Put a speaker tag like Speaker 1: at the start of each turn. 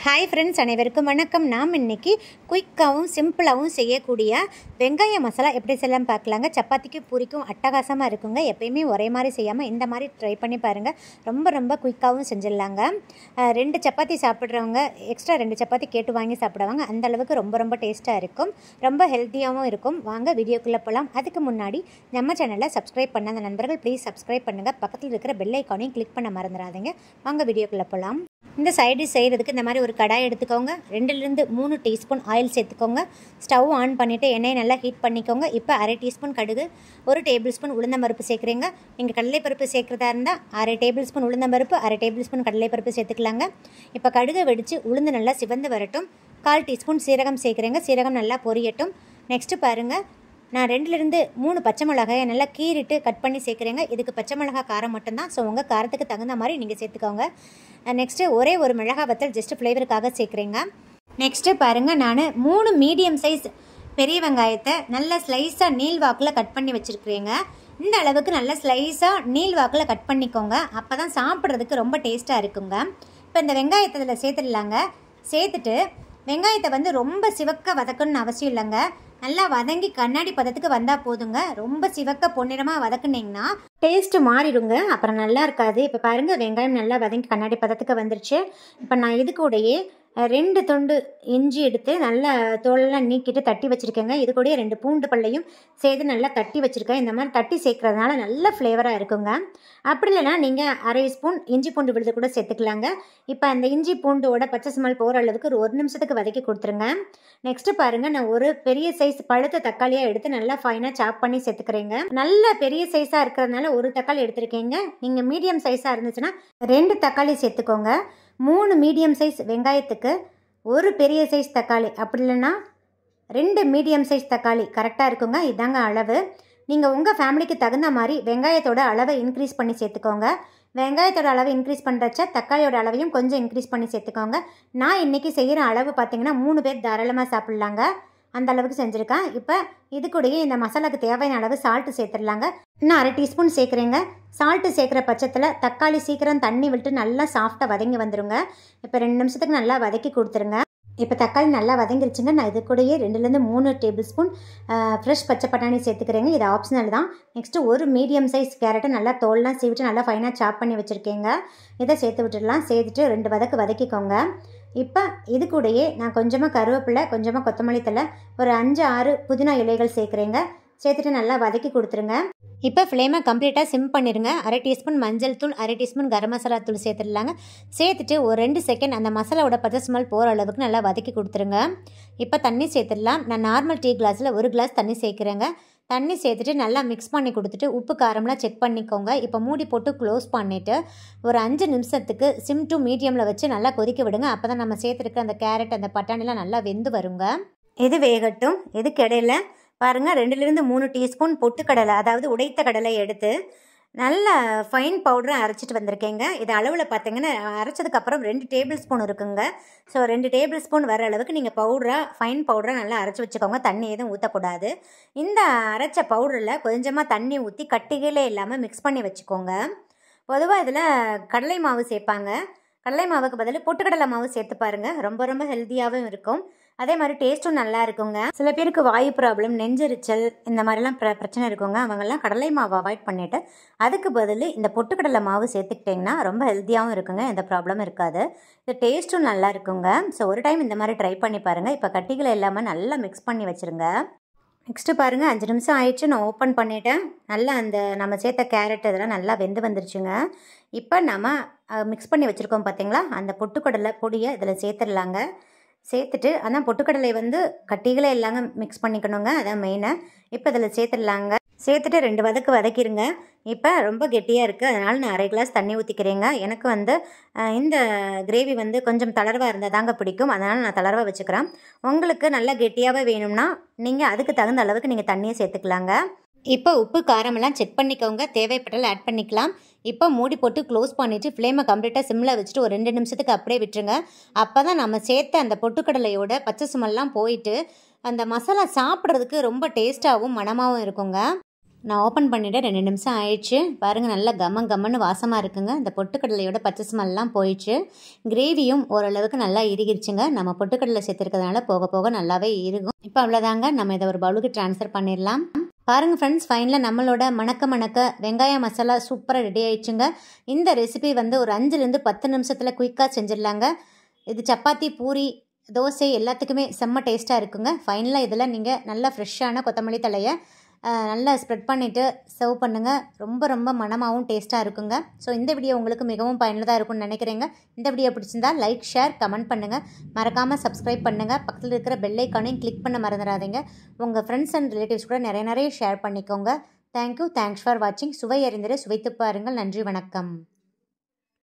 Speaker 1: hi friends அனைவருக்கும் வணக்கம் நாம் இன்னைக்கு குயிக்காகவும் சிம்பிளாகவும் செய்யக்கூடிய வெங்காய மசாலா எப்படி செய்யலாம் பார்க்கலாங்க சப்பாத்திக்கும் பூரிக்கும் அட்டகாசமாக இருக்குங்க எப்பயுமே ஒரே மாதிரி செய்யாமல் இந்த மாதிரி ட்ரை பண்ணி பாருங்கள் ரொம்ப ரொம்ப குயிக்காகவும் செஞ்சிடலாங்க அஹ், ரெண்டு சப்பாத்தி சாப்பிட்றவங்க எக்ஸ்ட்ரா ரெண்டு சப்பாத்தி கேட்டு வாங்கி சாப்பிடுவாங்க அந்த அளவுக்கு ரொம்ப ரொம்ப டேஸ்ட்டாக இருக்கும் ரொம்ப ஹெல்த்தியாகவும் இருக்கும் வாங்க வீடியோக்குள்ளே போகலாம் அதுக்கு முன்னாடி நம்ம சேனலை சப்ஸ்கிரைப் பண்ணாத நண்பர்கள் ப்ளீஸ் சப்ஸ்கிரைப் பண்ணுங்கள் பக்கத்தில் இருக்கிற பெல் ஐக்கானையும் கிளிக் பண்ண மறந்துடாதீங்க வாங்க வீடியோக்குள்ளே போகலாம் இந்த சைடு செய்கிறதுக்கு இந்த மாதிரி ஒரு கடாய் எடுத்துக்கோங்க ரெண்டுலேருந்து மூணு டீஸ்பூன் ஆயில் சேர்த்துக்கோங்க ஸ்டவ் ஆன் பண்ணிவிட்டு எண்ணெயை நல்லா ஹீட் பண்ணிக்கோங்க இப்போ அரை டீஸ்பூன் கடுகு ஒரு டேபிள் ஸ்பூன் உளுந்தம்பருப்பு சேர்க்குறீங்க நீங்கள் கடலைப்பருப்பு சேர்க்குறதா இருந்தால் அரை டேபிள் ஸ்பூன் உளுந்தம்பருப்பு அரை டேபிள் ஸ்பூன் கடலைப்பருப்பு சேர்த்துக்கலாங்க இப்போ கடுகு வெடித்து உளுந்து நல்லா சிவந்து வரட்டும் கால் டீஸ்பூன் சீரகம் சேர்க்குறேங்க சீரகம் நல்லா பொரியட்டும் நெக்ஸ்ட்டு பாருங்கள் நான் ரெண்டுலேருந்து மூணு பச்சை மிளகாயை நல்லா கீறிட்டு கட் பண்ணி சேர்க்குறேங்க இதுக்கு பச்சை மிளகா காரம் மட்டும்தான் ஸோ உங்கள் காரத்துக்கு தகுந்த மாதிரி நீங்கள் சேர்த்துக்கோங்க நெக்ஸ்ட்டு ஒரே ஒரு மிளகா வத்தல் ஜஸ்ட் ஃப்ளேவருக்காக சேர்க்குறேங்க நெக்ஸ்ட்டு பாருங்கள் நான் மூணு மீடியம் சைஸ் பெரிய வெங்காயத்தை நல்ல ஸ்லைஸாக நீள் வாக்கில் கட் பண்ணி வச்சுருக்கிறேங்க இந்த அளவுக்கு நல்ல ஸ்லைஸாக நீள் வாக்கில் கட் பண்ணிக்கோங்க அப்போ தான் சாப்பிட்றதுக்கு ரொம்ப டேஸ்ட்டாக இருக்குங்க இப்போ இந்த வெங்காயத்தை இதில் சேர்த்துடலாங்க சேர்த்துட்டு வெங்காயத்தை வந்து ரொம்ப சிவக்க வதக்கணும்னு அவசியம் இல்லைங்க நல்லா வதங்கி கண்ணாடி பதத்துக்கு வந்தால் போதுங்க ரொம்ப சிவக்க பொன்னிறமாக வதக்குனீங்கன்னா டேஸ்ட்டு மாறிடுங்க அப்புறம் நல்லா இருக்காது இப்போ பாருங்கள் வெங்காயம் நல்லா வதங்கி கண்ணாடி பதத்துக்கு வந்துருச்சு இப்போ நான் இது கூடயே அஹ், ரெண்டு துண்டு இஞ்சி எடுத்து நல்லா தோலெல்லாம் நீக்கிட்டு தட்டி வச்சுருக்கேங்க இது கூடயே ரெண்டு பூண்டு பல்லையும் சேர்த்து நல்லா தட்டி வச்சுருக்கேன் இந்த மாதிரி தட்டி சேர்க்கறதுனால நல்ல ஃப்ளேவராக இருக்குங்க அப்படி இல்லைன்னா நீங்கள் அரை ஸ்பூன் இஞ்சி பூண்டு விழுது கூட சேர்த்துக்கலாங்க இப்போ அந்த இஞ்சி பூண்டோட பச்சை ஸ்மெல் போகிற அளவுக்கு ஒரு ஒரு நிமிஷத்துக்கு வதக்கி கொடுத்துருங்க நெக்ஸ்ட்டு பாருங்கள் நான் ஒரு பெரிய சைஸ் பழுத்த தக்காளியாக எடுத்து நல்லா ஃபைனாக சாப் பண்ணி சேர்த்துக்கிறேங்க நல்ல பெரிய சைஸாக இருக்கிறதுனால ஒரு தக்காளி எடுத்திருக்கீங்க நீங்கள் மீடியம் சைஸாக இருந்துச்சுன்னா ரெண்டு தக்காளி சேர்த்துக்கோங்க மூணு மீடியம் சைஸ் வெங்காயத்துக்கு ஒரு பெரிய சைஸ் தக்காளி அப்படி இல்லைன்னா ரெண்டு மீடியம் சைஸ் தக்காளி கரெக்டாக இருக்குங்க இதாங்க அளவு நீங்கள் உங்கள் ஃபேமிலிக்கு தகுந்த மாதிரி வெங்காயத்தோட அளவை இன்க்ரீஸ் பண்ணி சேர்த்துக்கோங்க வெங்காயத்தோட அளவை இன்க்ரீஸ் பண்ணுறச்ச தக்காளியோட அளவையும் கொஞ்சம் இன்க்ரீஸ் பண்ணி சேர்த்துக்கோங்க நான் இன்றைக்கி செய்கிற அளவு பார்த்தீங்கன்னா மூணு பேர் தாராளமாக சாப்பிட்லாங்க அந்த அளவுக்கு செஞ்சுருக்கேன் இப்போ இது கூடயே இந்த மசாலாக்கு தேவையான அளவு சால்ட்டு சேர்த்துடலாங்க இன்னும் அரை டீஸ்பூன் சேர்க்குறேங்க சால்ட்டு சேர்க்குற பட்சத்தில் தக்காளி சீக்கிரம் தண்ணி விட்டு நல்லா சாஃப்டாக வதங்கி வந்துருங்க இப்போ ரெண்டு நிமிஷத்துக்கு நல்லா வதக்கி கொடுத்துருங்க இப்போ தக்காளி நல்லா வதங்கிருச்சுங்க நான் இது கூடயே ரெண்டுலேருந்து மூணு டேபிள் ஸ்பூன் ஃப்ரெஷ் பச்சை பட்டாணி சேர்த்துக்கிறேங்க இது ஆப்ஷனல் தான் நெக்ஸ்ட்டு ஒரு மீடியம் சைஸ் கேரட்டை நல்லா தோல்லாம் சீவிட்டு நல்லா ஃபைனாக சாப் பண்ணி வச்சுருக்கேங்க இதை சேர்த்து விட்டுடலாம் சேர்த்துட்டு ரெண்டு வதக்கு வதக்கிக்கோங்க இப்போ இது கூடயே நான் கொஞ்சமாக கருவேப்பிலை கொஞ்சமாக கொத்தமல்லி தழை ஒரு அஞ்சு ஆறு புதினா இலைகள் சேர்க்குறேங்க சேர்த்துட்டு நல்லா வதக்கி கொடுத்துருங்க இப்போ ஃப்ளேமை கம்ப்ளீட்டாக சிம் பண்ணிடுங்க அரை டீஸ்பூன் மஞ்சள் தூள் அரை டீஸ்பூன் கரம் மசாலா தூள் சேர்த்துடலாங்க சேர்த்துட்டு ஒரு ரெண்டு செகண்ட் அந்த மசாலாவோட பச்சை ஸ்மெல் போகிற அளவுக்கு நல்லா வதக்கி கொடுத்துருங்க இப்போ தண்ணி சேர்த்துடலாம் நான் நார்மல் டீ கிளாஸில் ஒரு கிளாஸ் தண்ணி சேர்க்குறேங்க தண்ணி சேர்த்துட்டு நல்லா மிக்ஸ் பண்ணி கொடுத்துட்டு உப்பு காரம்லாம் செக் பண்ணிக்கோங்க இப்போ மூடி போட்டு க்ளோஸ் பண்ணிவிட்டு ஒரு அஞ்சு நிமிஷத்துக்கு சிம் டு மீடியமில் வச்சு நல்லா கொதிக்க விடுங்க அப்போ தான் நம்ம சேர்த்துருக்க அந்த கேரட் அந்த பட்டாணிலாம் நல்லா வெந்து வருங்க இது வேகட்டும் இதுக்கு இடையில பாருங்கள் ரெண்டுலேருந்து மூணு டீஸ்பூன் பொட்டுக்கடலை அதாவது உடைத்த கடலை எடுத்து நல்ல ஃபைன் பவுடரை அரைச்சிட்டு வந்திருக்கேங்க இது அளவில் பார்த்தீங்கன்னா அரைச்சதுக்கப்புறம் ரெண்டு டேபிள் ஸ்பூன் இருக்குங்க ஸோ ரெண்டு டேபிள் ஸ்பூன் வர அளவுக்கு நீங்கள் பவுடராக ஃபைன் பவுடராக நல்லா அரைச்சி வச்சுக்கோங்க தண்ணி எதுவும் ஊற்றக்கூடாது இந்த அரைச்ச பவுடரில் கொஞ்சமாக தண்ணி ஊற்றி கட்டிகளே இல்லாமல் மிக்ஸ் பண்ணி வச்சுக்கோங்க பொதுவாக இதில் கடலை மாவு சேர்ப்பாங்க கடலை மாவுக்கு பதில் பொட்டுக்கடலை மாவு சேர்த்து பாருங்கள் ரொம்ப ரொம்ப ஹெல்த்தியாகவும் இருக்கும் அதே மாதிரி டேஸ்ட்டும் நல்லா இருக்குங்க சில பேருக்கு வாயு ப்ராப்ளம் நெஞ்செரிச்சல் இந்த மாதிரிலாம் பிர பிரச்சனை இருக்குங்க அவங்கெல்லாம் கடலை மாவு அவாய்ட் பண்ணிவிட்டு அதுக்கு பதில் இந்த பொட்டுக்கடலை மாவு சேர்த்துக்கிட்டிங்கன்னா ரொம்ப ஹெல்த்தியாகவும் இருக்குங்க எந்த ப்ராப்ளமும் இருக்காது இது டேஸ்ட்டும் நல்லா இருக்குங்க ஸோ ஒரு டைம் இந்த மாதிரி ட்ரை பண்ணி பாருங்கள் இப்போ கட்டிகளை இல்லாமல் நல்லா மிக்ஸ் பண்ணி வச்சுருங்க நெக்ஸ்ட்டு பாருங்கள் அஞ்சு நிமிஷம் ஆயிடுச்சு நான் ஓப்பன் பண்ணிட்டேன் நல்லா அந்த நம்ம சேர்த்த கேரட் இதெல்லாம் நல்லா வெந்து வந்துருச்சுங்க இப்போ நம்ம மிக்ஸ் பண்ணி வச்சுருக்கோம் பார்த்தீங்களா அந்த பொட்டுக்கடலை பொடியை இதில் சேர்த்துடலாங்க சேர்த்துட்டு அதான் பொட்டுக்கடலை வந்து கட்டிகளே இல்லாமல் மிக்ஸ் பண்ணிக்கணுங்க அதான் மெயினாக இப்போ இதில் சேர்த்துடலாங்க சேர்த்துட்டு ரெண்டு வதக்கு வதக்கிடுங்க இப்போ ரொம்ப கெட்டியாக இருக்குது அதனால் நான் அரை கிளாஸ் தண்ணி ஊற்றிக்கிறேங்க எனக்கு வந்து அஹ், இந்த கிரேவி வந்து கொஞ்சம் தளர்வாக இருந்தால் தாங்க பிடிக்கும் அதனால் நான் தளர்வாக வச்சுக்கிறேன் உங்களுக்கு நல்லா கெட்டியாகவே வேணும்னா நீங்கள் அதுக்கு தகுந்த அளவுக்கு நீங்கள் தண்ணியை சேர்த்துக்கலாங்க இப்போ உப்பு காரமெல்லாம் செக் பண்ணிக்கோங்க தேவைப்பட்டால் ஆட் பண்ணிக்கலாம் இப்போ மூடி போட்டு க்ளோஸ் பண்ணிவிட்டு ஃப்ளேமை கம்ப்ளீட்டாக சிம்மில் வச்சுட்டு ஒரு ரெண்டு நிமிஷத்துக்கு அப்படியே விட்டுருங்க அப்போ தான் நம்ம சேர்த்த அந்த பொட்டுக்கடலையோட பச்சை சுமெல்லாம் போயிட்டு அந்த மசாலா சாப்பிட்றதுக்கு ரொம்ப டேஸ்ட்டாகவும் மணமாகவும் இருக்குங்க நான் ஓப்பன் பண்ணிவிட்டு ரெண்டு நிமிஷம் ஆயிடுச்சு பாருங்கள் நல்லா கம்ம கம்மன்னு வாசமாக இருக்குங்க இந்த பொட்டுக்கடலையோட பச்சை ஸ்மெல்லாம் போயிடுச்சு கிரேவியும் ஓரளவுக்கு நல்லா இறுகிருச்சுங்க நம்ம பொட்டுக்கடலை சேர்த்துருக்கிறதுனால போக போக நல்லாவே இருக்கும் இப்போ அவ்வளோதாங்க நம்ம இதை ஒரு பவுலுக்கு ட்ரான்ஸ்ஃபர் பண்ணிடலாம் பாருங்கள் ஃப்ரெண்ட்ஸ் ஃபைனலாக நம்மளோட மணக்க மணக்க வெங்காய மசாலா சூப்பராக ரெடி ஆயிடுச்சுங்க இந்த ரெசிபி வந்து ஒரு அஞ்சுலேருந்து பத்து நிமிஷத்தில் குயிக்காக செஞ்சிடலாங்க இது சப்பாத்தி பூரி தோசை எல்லாத்துக்குமே செம்ம டேஸ்ட்டாக இருக்குங்க ஃபைனலாக இதில் நீங்கள் நல்லா ஃப்ரெஷ்ஷான கொத்தமல்லி தலையை நல்லா ஸ்ப்ரெட் பண்ணிவிட்டு சர்வ் பண்ணுங்கள் ரொம்ப ரொம்ப மனமாகவும் டேஸ்ட்டாக இருக்குங்க ஸோ இந்த வீடியோ உங்களுக்கு மிகவும் பயனுள்ளதாக இருக்கும்னு நினைக்கிறேங்க இந்த வீடியோ பிடிச்சிருந்தா லைக் ஷேர் கமெண்ட் பண்ணுங்கள் மறக்காமல் சப்ஸ்கிரைப் பண்ணுங்கள் பக்கத்தில் இருக்கிற பெல்லைக்கானையும் கிளிக் பண்ண மறந்துடாதீங்க உங்கள் ஃப்ரெண்ட்ஸ் அண்ட் ரிலேட்டிவ்ஸ் கூட நிறைய நிறைய ஷேர் பண்ணிக்கோங்க தேங்க்யூ தேங்க்ஸ் ஃபார் வாட்சிங் சுவை அறிந்தரை சுவைத்து பாருங்கள் நன்றி வணக்கம்